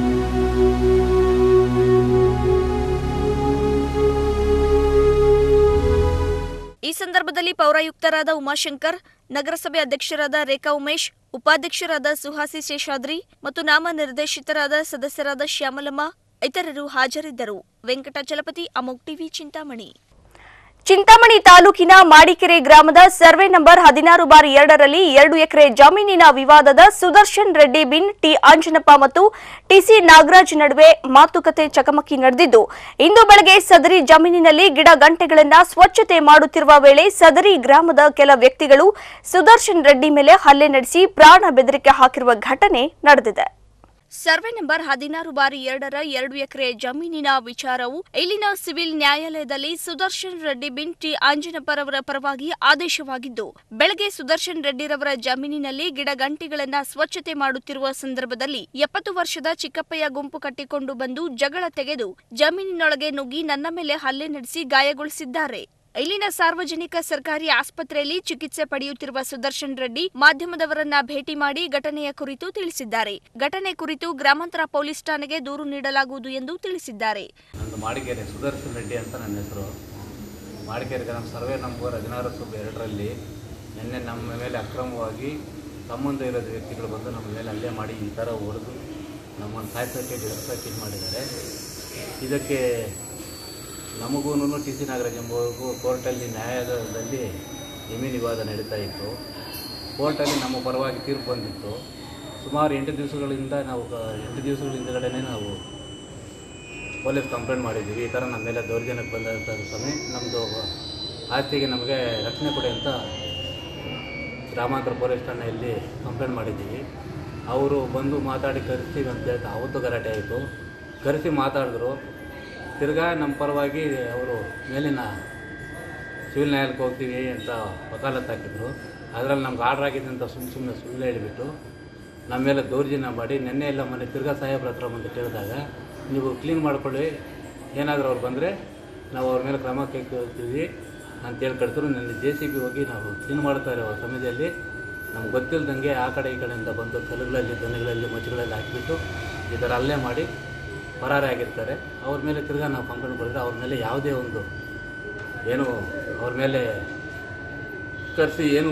ಈ ಸಂದರ್ಭದಲ್ಲಿ ಪೌರಾಯುಕ್ತರಾದ ಉಮಾಶಂಕರ್ ನಗರಸಭೆ ಅಧ್ಯಕ್ಷರಾದ ರೇಖಾ ಉಮೇಶ್ ಉಪಾಧ್ಯಕ್ಷರಾದ ಸುಹಾಸಿ ಶೇಷಾದ್ರಿ ಮತ್ತು ನಾಮನಿರ್ದೇಶಿತರಾದ ಸದಸ್ಯರಾದ ಶ್ಯಾಮಲಮ್ಮ ಇತರರು ಹಾಜರಿದ್ದರು ವೆಂಕಟಾಚಲಪತಿ ಅಮೋಕ್ ಟಿವಿ ಚಿಂತಾಮಣಿ ಚಿಂತಾಮಣಿ ತಾಲೂಕಿನ ಮಾಡಿಕೆರೆ ಗ್ರಾಮದ ಸರ್ವೆ ನಂಬರ್ ಹದಿನಾರು ಬಾರಿ ಎರಡರಲ್ಲಿ ಎರಡು ಎಕರೆ ಜಮೀನಿನ ವಿವಾದದ ಸುದರ್ಶನ್ ರೆಡ್ಡಿ ಬಿನ್ ಟಿ ಅಂಜನಪ್ಪ ಮತ್ತು ಟಿಸಿ ನಾಗರಾಜ್ ನಡುವೆ ಮಾತುಕತೆ ಚಕಮಕಿ ನಡೆದಿದ್ದು ಇಂದು ಬೆಳಗ್ಗೆ ಸದರಿ ಜಮೀನಿನಲ್ಲಿ ಗಿಡ ಗಂಟೆಗಳನ್ನ ಸ್ವಚ್ಛತೆ ಮಾಡುತ್ತಿರುವ ವೇಳೆ ಸದರಿ ಗ್ರಾಮದ ಕೆಲ ವ್ಯಕ್ತಿಗಳು ಸುದರ್ಶನ್ ರೆಡ್ಡಿ ಮೇಲೆ ಹಲ್ಲೆ ನಡೆಸಿ ಪ್ರಾಣ ಬೆದರಿಕೆ ಹಾಕಿರುವ ಘಟನೆ ನಡೆದಿದೆ ಸರ್ವೆ ನಂಬರ್ ಹದಿನಾರು ಬಾರಿ ಎರಡರ ಎರಡು ಎಕರೆ ಜಮೀನಿನ ವಿಚಾರವು ಇಲ್ಲಿನ ಸಿವಿಲ್ ನ್ಯಾಯಾಲಯದಲ್ಲಿ ಸುದರ್ಶನ್ ರೆಡ್ಡಿ ಬಿನ್ ಟಿ ಆಂಜನಪ್ಪರವರ ಪರವಾಗಿ ಆದೇಶವಾಗಿದ್ದು ಬೆಳಗ್ಗೆ ಸುದರ್ಶನ್ ರೆಡ್ಡಿರವರ ಜಮೀನಿನಲ್ಲಿ ಗಿಡಗಂಟಿಗಳನ್ನ ಸ್ವಚ್ಛತೆ ಮಾಡುತ್ತಿರುವ ಸಂದರ್ಭದಲ್ಲಿ ಎಪ್ಪತ್ತು ವರ್ಷದ ಚಿಕ್ಕಪ್ಪಯ್ಯ ಗುಂಪು ಕಟ್ಟಿಕೊಂಡು ಬಂದು ಜಗಳ ತೆಗೆದು ಜಮೀನಿನೊಳಗೆ ನುಗ್ಗಿ ನನ್ನ ಮೇಲೆ ಹಲ್ಲೆ ನಡೆಸಿ ಗಾಯಗೊಳಿಸಿದ್ದಾರೆ ಇಲ್ಲಿನ ಸಾರ್ವಜನಿಕ ಸರ್ಕಾರಿ ಆಸ್ಪತ್ರೆಯಲ್ಲಿ ಚಿಕಿತ್ಸೆ ಪಡೆಯುತ್ತಿರುವ ಸುದರ್ಶನ್ ರೆಡ್ಡಿ ಮಾಧ್ಯಮದವರನ್ನ ಭೇಟಿ ಮಾಡಿ ಘಟನೆಯ ಕುರಿತು ತಿಳಿಸಿದ್ದಾರೆ ಘಟನೆ ಕುರಿತು ಗ್ರಾಮಾಂತರ ಪೊಲೀಸ್ ಠಾಣೆಗೆ ದೂರು ನೀಡಲಾಗುವುದು ಎಂದು ತಿಳಿಸಿದ್ದಾರೆ ನಂದು ಮಾಡಿಕೆರೆ ಸುದರ್ಶನ್ ರೆಡ್ಡಿ ಅಂತ ನನ್ನ ಹೆಸರು ಮಾಡಿಕೆರೆ ಗ್ರಾಮ ಸರ್ವೆ ನಂಬರ್ ಹದಿನಾರು ಸಬ್ ಎರಡರಲ್ಲಿ ನಿನ್ನೆ ನಮ್ಮ ಮೇಲೆ ಅಕ್ರಮವಾಗಿ ಸಂಬಂಧ ಇರೋದು ವ್ಯಕ್ತಿಗಳು ಬಂದು ನಮ್ಮ ಮೇಲೆ ಹಲ್ಲೆ ಮಾಡಿ ಈ ಥರ ಹೊಡೆದು ನಮ್ಮನ್ನು ಸಾಯ್ಸೋಕ್ಕೆ ಗಿಡಸೋಕೆ ಇದು ಮಾಡಿದ್ದಾರೆ ಇದಕ್ಕೆ ನಮಗೂ ಟಿ ಸಿ ನಾಗರಾಜ್ ಎಂಬುವರಿಗೂ ಕೋರ್ಟಲ್ಲಿ ನ್ಯಾಯಾಲಯದಲ್ಲಿ ಜಮೀನು ವಿವಾದ ನಡೀತಾ ಇತ್ತು ಕೋರ್ಟಲ್ಲಿ ನಮ್ಮ ಪರವಾಗಿ ತೀರ್ಪು ಬಂದಿತ್ತು ಸುಮಾರು ಎಂಟು ದಿವಸಗಳಿಂದ ನಾವು ಕ- ಎಂಟು ದಿವಸಗಳ ಹಿಂದಗಡೆನೇ ನಾವು ಪೊಲೀಸ್ ಕಂಪ್ಲೇಂಟ್ ಮಾಡಿದ್ದೀವಿ ಈ ಥರ ನಮ್ಮ ಮೇಲೆ ದೌರ್ಜನ್ಯಕ್ಕೆ ಬಂದಂಥ ಸಮಯ ನಮ್ಮದು ಆಸ್ತಿಗೆ ನಮಗೆ ರಕ್ಷಣೆ ಕೊಡಿ ಅಂತ ಗ್ರಾಮಾಂತರ ಪೊಲೀಸ್ ಠಾಣೆಯಲ್ಲಿ ಕಂಪ್ಲೇಂಟ್ ಮಾಡಿದ್ದೀವಿ ಅವರು ಬಂದು ಮಾತಾಡಿ ಕರೆಸ್ತೀವಿ ಅಂತ ಹೇಳ್ತಾ ಅವತ್ತು ಗಲಾಟೆ ಆಯಿತು ಕರೆಸಿ ಮಾತಾಡಿದ್ರು ತಿರ್ಗಾ ನಮ್ಮ ಪರವಾಗಿ ಅವರು ಮೇಲಿನ ಸಿವಿಲ್ ನ್ಯಾಯಾಲಯಕ್ಕೆ ಹೋಗ್ತೀವಿ ಅಂತ ವಕಾಲತ್ತು ಹಾಕಿದ್ರು ಅದರಲ್ಲಿ ನಮ್ಗೆ ಆರ್ಡ್ರ್ ಆಗಿದೆ ಅಂತ ಸುಮ್ಮ ಸುಮ್ಮನೆ ಸುಳ್ಳು ಹೇಳಿಬಿಟ್ಟು ನಮ್ಮ ಮೇಲೆ ದೌರ್ಜನ್ಯ ಮಾಡಿ ನೆನ್ನೆ ಎಲ್ಲ ಮನೆ ತಿರ್ಗಾ ಸಾಹೇಬ್ರ ಹತ್ರ ಬಂದು ಕೇಳಿದಾಗ ನೀವು ಕ್ಲೀನ್ ಮಾಡ್ಕೊಳ್ಳಿ ಏನಾದರೂ ಅವ್ರು ಬಂದರೆ ನಾವು ಅವ್ರ ಮೇಲೆ ಕ್ರಮ ಕೈಗೊಳ್ತೀವಿ ಅಂತೇಳಿ ಕಳಿಸಿದ್ರು ನನ್ನ ಜೆ ಸಿ ಬಿ ಹೋಗಿ ನಾವು ಕ್ಲೀನ್ ಮಾಡ್ತಾ ಇರೋ ಸಮಯದಲ್ಲಿ ನಮ್ಗೆ ಗೊತ್ತಿಲ್ಲದಂಗೆ ಆ ಕಡೆ ಈ ಕಡೆಯಿಂದ ಬಂದು ಕಲ್ಲುಗಳಲ್ಲಿ ದೊನೆಗಳಲ್ಲಿ ಮಚ್ಚುಗಳಲ್ಲಿ ಹಾಕಿಬಿಟ್ಟು ಈ ಥರ ಅಲ್ಲೇ ಮಾಡಿ ಪರಾರಿ ಆಗಿರ್ತಾರೆ ಅವ್ರ ಮೇಲೆ ತಿರ್ಗಾ ನಾವು ಕಂಪ್ಲೇಂಟ್ ಕೊಡಿದ್ರೆ ಅವ್ರ ಮೇಲೆ ಯಾವುದೇ ಒಂದು ಏನು ಅವ್ರ ಮೇಲೆ ಕರೆಸಿ ಏನು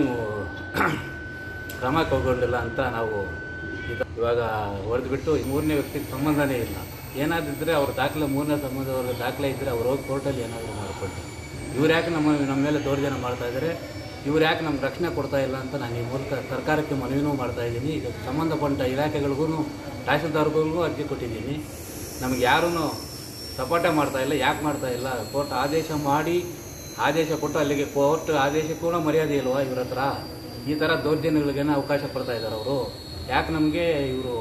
ಕ್ರಮ ಕೈಗೊಂಡಿಲ್ಲ ಅಂತ ನಾವು ಇದು- ಇವಾಗ ಹೊಡೆದ್ಬಿಟ್ಟು ಈ ಮೂರನೇ ವ್ಯಕ್ತಿಗೆ ಸಂಬಂಧನೇ ಇಲ್ಲ ಏನಾದಿದ್ದರೆ ಅವ್ರ ದಾಖಲೆ ಮೂರನೇ ಸಂಬಂಧವ್ರ ದಾಖಲೆ ಇದ್ದರೆ ಅವ್ರು ಹೋಗಿ ಕೋರ್ಟಲ್ಲಿ ಏನಾದರೂ ಮಾಡಿಕೊಂಡು ಇವ್ರು ಯಾಕೆ ನಮ್ಮ ನಮ್ಮ ಮೇಲೆ ದೌರ್ಜನ್ಯ ಮಾಡ್ತಾ ಇದ್ದಾರೆ ಇವ್ರು ಯಾಕೆ ನಮ್ಗೆ ರಕ್ಷಣೆ ಕೊಡ್ತಾ ಇಲ್ಲ ಅಂತ ನಾನು ಈ ಮೂಲಕ ಸರ್ಕಾರಕ್ಕೆ ಮನವಿನೂ ಮಾಡ್ತಾ ಇದ್ದೀನಿ ಇದಕ್ಕೆ ಸಂಬಂಧಪಟ್ಟ ಇಲಾಖೆಗಳಿಗೂ ತಹಸೀಲ್ದಾರ್ಗಳಿಗೂ ಅರ್ಜಿ ಕೊಟ್ಟಿದ್ದೀನಿ ನಮಗೆ ಯಾರೂ ಸಪೋರ್ಟೇ ಮಾಡ್ತಾ ಇಲ್ಲ ಯಾಕೆ ಮಾಡ್ತಾ ಇಲ್ಲ ಕೋರ್ಟ್ ಆದೇಶ ಮಾಡಿ ಆದೇಶ ಕೊಟ್ಟು ಅಲ್ಲಿಗೆ ಕೋರ್ಟ್ ಆದೇಶ ಕೂಡ ಮರ್ಯಾದೆ ಇಲ್ವಾ ಇವ್ರ ಹತ್ರ ಈ ಥರ ದೌರ್ಜನ್ಯಗಳಿಗೇನೋ ಅವಕಾಶ ಕೊಡ್ತಾ ಇದ್ದಾರೆ ಅವರು ಯಾಕೆ ನಮಗೆ ಇವರು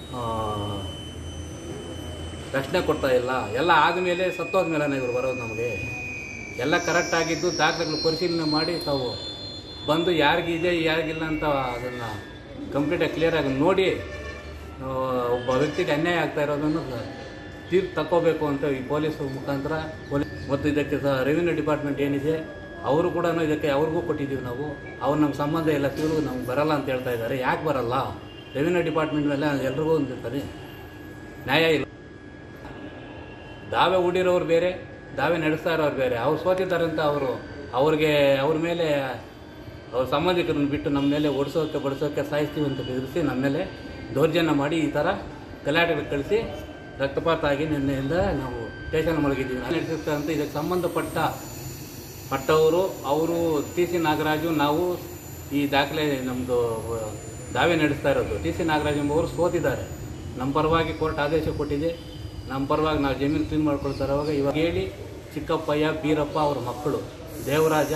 ರಕ್ಷಣೆ ಕೊಡ್ತಾ ಇಲ್ಲ ಎಲ್ಲ ಆದಮೇಲೆ ಸತ್ತೋದ್ಮೇಲೆ ಇವರು ಬರೋದು ನಮಗೆ ಎಲ್ಲ ಕರೆಕ್ಟ್ ಆಗಿದ್ದು ದಾಖಲೆಗಳು ಪರಿಶೀಲನೆ ಮಾಡಿ ತಾವು ಬಂದು ಯಾರಿಗಿದೆ ಯಾರಿಗಿಲ್ಲ ಅಂತ ಅದನ್ನು ಕಂಪ್ಲೀಟಾಗಿ ಕ್ಲಿಯರಾಗಿ ನೋಡಿ ಆ, ಒಬ್ಬ ವ್ಯಕ್ತಿಗೆ ಅನ್ಯಾಯ ಆಗ್ತಾ ಇರೋದನ್ನು ತೀರ್ಪು ತಕ್ಕೋಬೇಕು ಅಂತ ಈ ಪೊಲೀಸ್ ಮುಖಾಂತರ ಪೊಲೀಸ್ ಮತ್ತು ಇದಕ್ಕೆ ಸಹ ರೆವಿನ್ಯೂ ಡಿಪಾರ್ಟ್ಮೆಂಟ್ ಏನಿದೆ ಅವರು ಕೂಡ ಇದಕ್ಕೆ ಅವ್ರಿಗೂ ಕೊಟ್ಟಿದ್ದೀವಿ ನಾವು ಅವ್ರು ನಮ್ಗೆ ಸಂಬಂಧ ಇಲ್ಲ ತಿರುಗು ನಮ್ಗೆ ಬರಲ್ಲ ಅಂತ ಹೇಳ್ತಾ ಇದ್ದಾರೆ ಯಾಕೆ ಬರಲ್ಲ ರೆವಿನ್ಯೂ ಡಿಪಾರ್ಟ್ಮೆಂಟ್ ಮೇಲೆ ಎಲ್ರಿಗೂ ಒಂದು ಇರ್ತಾರೆ ನ್ಯಾಯ ಇಲ್ಲ ದಾವೆ ಹೂಡಿರೋರು ಬೇರೆ ದಾವೆ ನಡೆಸ್ತಾ ಇರೋರು ಬೇರೆ ಅವ್ರು ಸೋತಿದ್ದಾರೆ ಅಂತ ಅವರು ಅವ್ರಿಗೆ ಅವ್ರ ಮೇಲೆ ಅವ್ರ ಸಂಬಂಧಿಕರನ್ನು ಬಿಟ್ಟು ನಮ್ಮ ಮೇಲೆ ಓಡಿಸೋಕೆ ಬಡಿಸೋಕೆ ಸಾಯಿಸ್ತೀವಿ ಅಂತ ಬೆದರಿಸಿ ನಮ್ಮ ಮೇಲೆ ದೌರ್ಜನ್ಯ ಮಾಡಿ ಈ ಥರ ಗಲಾಟೆಗೆ ಕಳಿಸಿ ರಕ್ತಪಾತ ಆಗಿ ನಿನ್ನೆಯಿಂದ ನಾವು ಸ್ಟೇಷನ್ ಮಲಗಿದ್ದೀವಿ ನಡೆಸಿರ್ತಂತ ಇದಕ್ಕೆ ಸಂಬಂಧಪಟ್ಟ ಪಟ್ಟವರು ಅವರು ಟಿ ಸಿ ನಾಗರಾಜು ನಾವು ಈ ದಾಖಲೆ ನಮ್ಮದು ದಾವೆ ನಡೆಸ್ತಾ ಇರೋದು ಟಿ ಸಿ ನಾಗರಾಜ್ ಎಂಬುವರು ಸೋತಿದ್ದಾರೆ ನಮ್ಮ ಪರವಾಗಿ ಕೋರ್ಟ್ ಆದೇಶ ಕೊಟ್ಟಿದೆ ನಮ್ಮ ಪರವಾಗಿ ನಾವು ಜಮೀನು ಕ್ಲೀನ್ ಮಾಡ್ಕೊಳ್ತಾರೆ ಅವಾಗ ಇವಾಗ ಹೇಳಿ ಚಿಕ್ಕಪ್ಪಯ್ಯ ಬೀರಪ್ಪ ಅವ್ರ ಮಕ್ಕಳು ದೇವರಾಜ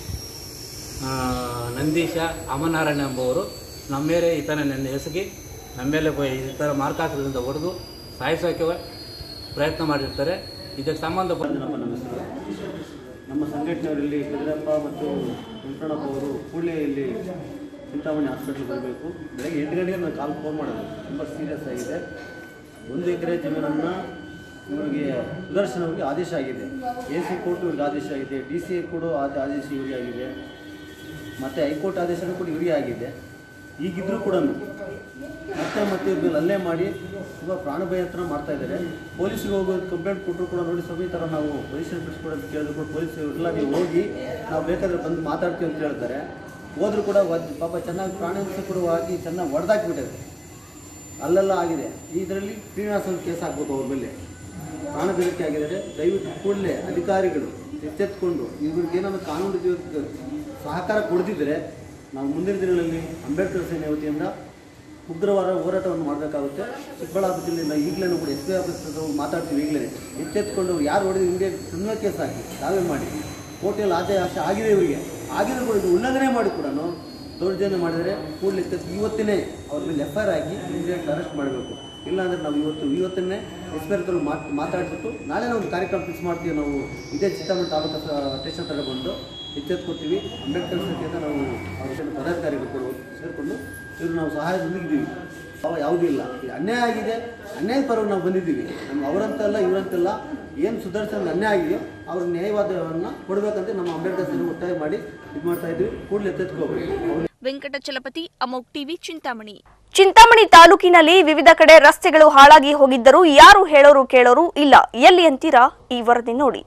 ಆ, ನಂದೀಶ ಅಮನಾರಾಯಣ ಎಂಬುವರು ನಮ್ಮ ಮೇಲೆ ಈ ಥರ ನನ್ನ ಎಸಗಿ ನಮ್ಮ ಮೇಲೆ ಬ- ಈ ಥರ ಮಾರ್ಕಾಸ್ತ್ರದಿಂದ ಹೊಡೆದು ಸಾಯಿಸೋಕೆ ಪ್ರಯತ್ನ ಮಾಡಿರ್ತಾರೆ ಇದಕ್ಕೆ ಸಂಬಂಧಪಟ್ಟ ನಮ್ಮ ನಮ್ಮ ಹೆಸರು ನಮ್ಮ ಸಂಘಟನೆಯವರಲ್ಲಿ ಕದಿರಪ್ಪ ಮತ್ತು ವೆಂಕಟಪ್ಪ ಅವರು ಕೂಡಲೇ ಇಲ್ಲಿ ಚಿಂತಾಮಣಿ ಹಾಸ್ಪಿಟ್ಲ್ ಬರಬೇಕು ಬೆಳಗ್ಗೆ ಎಂಟು ಗಂಟೆಗೆ ನಾನು ಕಾಲ್ ಫೋನ್ ಮಾಡೋದು ತುಂಬ ಸೀರಿಯಸ್ ಆಗಿದೆ ಒಂದು ಎಕರೆ ಜಮೀನನ್ನು ಇವರಿಗೆ ಸುದರ್ಶನವ್ರಿಗೆ ಆದೇಶ ಆಗಿದೆ ಎ ಸಿ ಕೋರ್ಟ್ ಇವ್ರಿಗೆ ಆದೇಶ ಆಗಿದೆ ಡಿ ಸಿ ಕೂಡ ಆದ- ಆದೇಶ ಇವರಿಗೆ ಆಗಿದೆ ಮತ್ತು ಹೈಕೋರ್ಟ್ ಆದೇಶನೂ ಕೂಡ ಇವರಿಗೆ ಆಗಿದೆ ಈಗಿದ್ರೂ ಕೂಡ ಮತ್ತೆ ಮತ್ತೆ ಇವ್ರ ಮೇಲೆ ಹಲ್ಲೆ ಮಾಡಿ ತುಂಬ ಪ್ರಾಣಭಯಂತ್ರ ಮಾಡ್ತಾ ಇದ್ದಾರೆ ಪೊಲೀಸಿಗೆ ಹೋಗೋದು ಕಂಪ್ಲೇಂಟ್ ಕೊಟ್ಟರು ಕೂಡ ನೋಡಿ ಸ್ವಾಮಿ ಈ ಥರ ನಾವು ಪೊಸಿಷನ್ ಬಿಡಿಸ್ಕೊಡೋದು ಕೇಳಿದ್ರು ಕೂಡ ಪೊಲೀಸ್ ಇಲ್ಲ ನೀವು ಹೋಗಿ ನಾವು ಬೇಕಾದ್ರೆ ಬಂದು ಮಾತಾಡ್ತೀವಿ ಅಂತ ಹೇಳ್ತಾರೆ ಹೋದ್ರು ಕೂಡ ಒದ್- ಪಾಪ ಚೆನ್ನಾಗಿ ಪ್ರಾಣ ಹಿಂಸೆ ಕೂಡ ಆಗಿ ಚೆನ್ನಾಗಿ ಹೊಡೆದಾಕ್ಬಿಟ್ಟಿದೆ ಅಲ್ಲೆಲ್ಲ ಆಗಿದೆ ಇದರಲ್ಲಿ ಶ್ರೀನಿವಾಸ ಒಂದು ಕೇಸ್ ಹಾಕ್ಬೋದು ಅವ್ರ ಮೇಲೆ ಪ್ರಾಣ ಬೆದರಿಕೆ ಆಗಿದ್ದಾರೆ ದಯವಿಟ್ಟು ಕೂಡಲೇ ಅಧಿಕಾರಿಗಳು ಎಚ್ಚೆತ್ಕೊಂಡು ಇವ್ರಿಗೆ ಏನಾದ್ರು ಕಾನೂನು ರೀತಿಯ ಸಹಕಾರ ಕೊಡದಿದ್ದರೆ ನಾವು ಮುಂದಿನ ದಿನಗಳಲ್ಲಿ ಅಂಬೇಡ್ಕರ್ ಸೇನೆ ವತಿಯಿಂದ ಉಗ್ರವಾದ ಹೋರಾಟವನ್ನು ಮಾಡಬೇಕಾಗುತ್ತೆ ಚಿಕ್ಕಬಳ್ಳಾಪುರ ಜಿಲ್ಲೆಯಿಂದ ಈಗಲೇ ಕೂಡ ಎಸ್ ಪಿ ಆಫೀಸ್ ಹತ್ರ ಹೋಗಿ ಮಾತಾಡ್ತೀವಿ ಈಗಲೇ ಎಚ್ಚೆತ್ಕೊಂಡು ಯಾರು ಹೊಡೆದು ಹಿಂಗೆ ಕ್ರಿಮಿನಲ್ ಕೇಸ್ ಹಾಕಿ ದಾವೆ ಮಾಡಿ ಕೋರ್ಟಲ್ಲಿ ಆದೇಶ ಆಗಿದೆ ಇವರಿಗೆ ಆಗಿದ್ರು ಕೂಡ ಇದು ಉಲ್ಲಂಘನೆ ಮಾಡಿ ಕೂಡ ದೌರ್ಜನ್ಯ ಮಾಡಿದರೆ ಕೂಡಲೇ ಎಚ್ಚೆತ್ತು ಇವತ್ತಿನೇ ಅವ್ರ ಮೇಲೆ ಎಫ್ ಐ ಆರ್ ಹಾಕಿ ಇಮಿಡಿಯೇಟ್ ಅರೆಸ್ಟ್ ಮಾಡಬೇಕು ಇಲ್ಲಾಂದರೆ ನಾವು ಇವತ್ತು ಇವತ್ತನ್ನೇ ಎಸ್ ಪಿ ಹತ್ರ ಮಾತ್ ಮಾತಾಡ್ಬಿಟ್ಟು ನಾಳೆ ನಾವು ಒಂದು ಕಾರ್ಯಕ್ರಮ ಫಿಕ್ಸ್ ಮಾಡ್ತೀವಿ ನಾವು ಇದೇ ಚಿತ್ತಾಮಣಿ ತಾಲೂಕು ಸ್ಟೇಷನ್ ಹತ್ರ ಬಂದು ಎಚ್ಚೆತ್ಕೊಡ್ತೀವಿ ಅಂಬೇಡ್ಕರ್ ಸಂಖ್ಯೆಯಿಂದ ನಾವು ಅವ್ರ ಜೊತೆ ಪದಾಧಿಕಾರಿಗಳು ಕೂಡ ಸೇರಿಕೊಂಡು ಇವರು ನಾವು ಸಹಾಯದೊಂದಿಗಿದ್ದೀವಿ ಅವ ಯಾವುದೂ ಇಲ್ಲ ಇದು ಅನ್ಯಾಯ ಆಗಿದೆ ಅನ್ಯಾಯ ಪರವಾಗಿ ನಾವು ಬಂದಿದ್ದೀವಿ ನಮ್ಗೆ ಅವರಂತಲ್ಲ ಇವರಂತೆಲ್ಲ ಏನು ಸುಧಾರಿಸ ಅನ್ಯಾಯ ಆಗಿದೆಯೋ ಅವ್ರ ನ್ಯಾಯವಾದವನ್ನು ಕೊಡಬೇಕಂತ ನಮ್ಮ ಅಂಬೇಡ್ಕರ್ ಸೇನೆ ಒತ್ತಾಯ ಮಾಡಿ ಇದು ಮಾಡ್ತಾ ಇದ್ದೀವಿ ಕೂಡಲೇ ಎತ್ತೆತ್ಕೋಬೇಕು ಅವ್ರು ವೆಂಕಟಚಲಪತಿ ಅಮೋಕ್ ಟಿವಿ ಚಿಂತಾಮಣಿ ಚಿಂತಾಮಣಿ ತಾಲೂಕಿನಲ್ಲಿ ವಿವಿಧ ಕಡೆ ರಸ್ತೆಗಳು ಹಾಳಾಗಿ ಹೋಗಿದ್ದರೂ ಯಾರು ಹೇಳೋರು ಕೇಳೋರು ಇಲ್ಲ ಎಲ್ಲಿ ಅಂತೀರಾ ಈ ವರದಿ ನೋಡಿ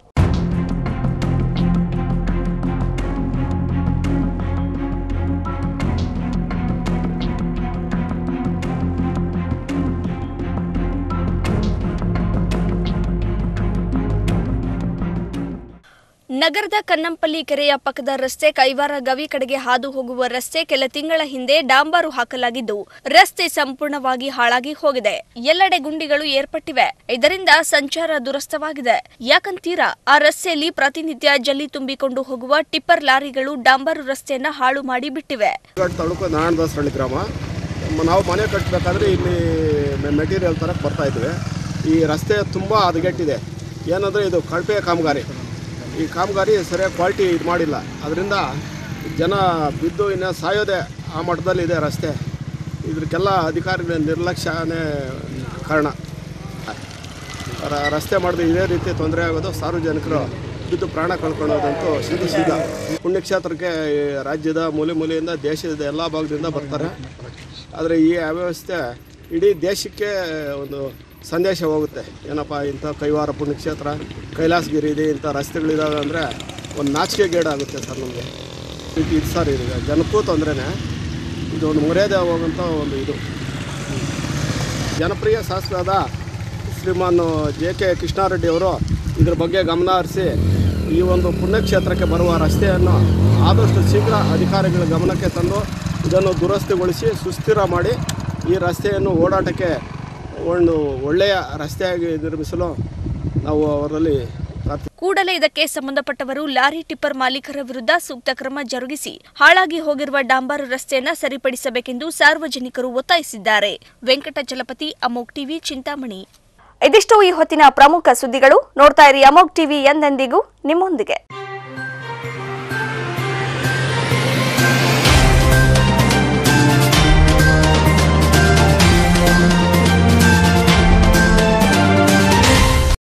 ನಗರದ ಕನ್ನಂಪಲ್ಲಿ ಕೆರೆಯ ಪಕ್ಕದ ರಸ್ತೆ ಕೈವಾರ ಗವಿ ಕಡೆಗೆ ಹಾದು ಹೋಗುವ ರಸ್ತೆ ಕೆಲ ತಿಂಗಳ ಹಿಂದೆ ಡಾಂಬಾರು ಹಾಕಲಾಗಿದ್ದು ರಸ್ತೆ ಸಂಪೂರ್ಣವಾಗಿ ಹಾಳಾಗಿ ಹೋಗಿದೆ ಎಲ್ಲೆಡೆ ಗುಂಡಿಗಳು ಏರ್ಪಟ್ಟಿವೆ ಇದರಿಂದ ಸಂಚಾರ ದುರಸ್ತವಾಗಿದೆ ಯಾಕಂತೀರಾ ಆ ರಸ್ತೆಯಲ್ಲಿ ಪ್ರತಿನಿತ್ಯ ಜಲ್ಲಿ ತುಂಬಿಕೊಂಡು ಹೋಗುವ ಟಿಪ್ಪರ್ ಲಾರಿಗಳು ಡಾಂಬಾರು ರಸ್ತೆಯನ್ನ ಹಾಳು ಮಾಡಿ ಬಿಟ್ಟಿವೆ ಘಾಟ್ ತಾಲೂಕು ನಾರಾಯಣದಾಸರಳ್ಳಿ ಗ್ರಾಮ ಮ- ನಾವು ಮನೆ ಕಟ್ಟಬೇಕಾದ್ರೆ ಇಲ್ಲಿ ಮೆಟೀರಿಯಲ್ ತರಕ್ಕೆ ಬರ್ತಾ ಇದ್ವಿ ಈ ರಸ್ತೆ ತುಂಬ ಹದಗೆಟ್ಟಿದೆ ಏನಂದರೆ ಇದು ಕಳಪೆ ಕಾಮಗಾರಿ ಈ ಕಾಮಗಾರಿ ಸರಿಯಾಗಿ ಕ್ವಾಲಿಟಿ ಇದು ಮಾಡಿಲ್ಲ ಅದರಿಂದ ಜನ ಬಿದ್ದು ಇನ್ನು ಸಾಯೋದೇ ಆ ಮಟ್ಟದಲ್ಲಿದೆ ರಸ್ತೆ ಇದಕ್ಕೆಲ್ಲ ಅಧಿಕಾರಿಗಳ ನಿರ್ಲಕ್ಷ್ಯನೇ ಕಾರಣ ರ- ರಸ್ತೆ ಮಾಡಿದ್ರೆ ಇದೇ ರೀತಿ ತೊಂದರೆ ಆಗೋದು ಸಾರ್ವಜನಿಕರು ಬಿದ್ದು ಪ್ರಾಣ ಕಳ್ಕೊಳ್ಳೋದಂತೂ ಸಿದ್ಧ ಸಿದ್ಧ ಪುಣ್ಯಕ್ಷೇತ್ರಕ್ಕೆ ಈ ರಾಜ್ಯದ ಮೂಲೆ ಮೂಲೆಯಿಂದ ದೇಶದ ಎಲ್ಲ ಭಾಗದಿಂದ ಬರ್ತಾರೆ ಆದರೆ ಈ ಅವ್ಯವಸ್ಥೆ ಇಡೀ ದೇಶಕ್ಕೆ ಒಂದು ಸಂದೇಶ ಹೋಗುತ್ತೆ ಏನಪ್ಪ ಇಂಥ ಕೈವಾರ ಪುಣ್ಯಕ್ಷೇತ್ರ ಕೈಲಾಸಗಿರಿ ಇದೆ ಇಂಥ ರಸ್ತೆಗಳಿದಾವೆ ಅಂದರೆ ಒಂದು ನಾಚಿಕೆ ಗೇಡಾಗುತ್ತೆ ಸರ್ ನಮಗೆ ಇದು ಇದು ಸರ್ ಇದು ಜನಕ್ಕೂ ತೊಂದರೆನೇ ಇದು ಒಂದು ಮರ್ಯಾದೆ ಹೋಗೋಂಥ ಒಂದು ಇದು ಜನಪ್ರಿಯ ಶಾಸಕರಾದ ಶ್ರೀಮಾನ್ ಜೆ ಕೆ ಕೃಷ್ಣಾರೆಡ್ಡಿ ಅವರು ಇದ್ರ ಬಗ್ಗೆ ಗಮನ ಹರಿಸಿ ಈ ಒಂದು ಪುಣ್ಯಕ್ಷೇತ್ರಕ್ಕೆ ಬರುವ ರಸ್ತೆಯನ್ನು ಆದಷ್ಟು ಶೀಘ್ರ ಅಧಿಕಾರಿಗಳ ಗಮನಕ್ಕೆ ತಂದು ಇದನ್ನು ದುರಸ್ತಿಗೊಳಿಸಿ ಸುಸ್ಥಿರ ಮಾಡಿ ಈ ರಸ್ತೆಯನ್ನು ಓಡಾಟಕ್ಕೆ ಒಂದು ಒಳ್ಳೆಯ ರಸ್ತೆಯಾಗಿ ನಿರ್ಮಿಸಲು ನಾವು ಅವರಲ್ಲಿ ಪ್ರಾರ್ಥಿ ಕೂಡಲೇ ಇದಕ್ಕೆ ಸಂಬಂಧಪಟ್ಟವರು ಲಾರಿ ಟಿಪ್ಪರ್ ಮಾಲೀಕರ ವಿರುದ್ಧ ಸೂಕ್ತ ಕ್ರಮ ಜರುಗಿಸಿ ಹಾಳಾಗಿ ಹೋಗಿರುವ ಡಾಂಬಾರು ರಸ್ತೆಯನ್ನ ಸರಿಪಡಿಸಬೇಕೆಂದು ಸಾರ್ವಜನಿಕರು ಒತ್ತಾಯಿಸಿದ್ದಾರೆ ವೆಂಕಟಚಲಪತಿ ಅಮೋಕ್ ಟಿವಿ ಚಿಂತಾಮಣಿ ಇದಿಷ್ಟು ಈ ಹೊತ್ತಿನ ಪ್ರಮುಖ ಸುದ್ದಿಗಳು ನೋಡ್ತಾ ಇರಿ ಅಮೋಕ್ ಟಿವಿ ಎಂದೆಂದಿಗೂ ನಿಮ್ಮೊಂದಿಗೆ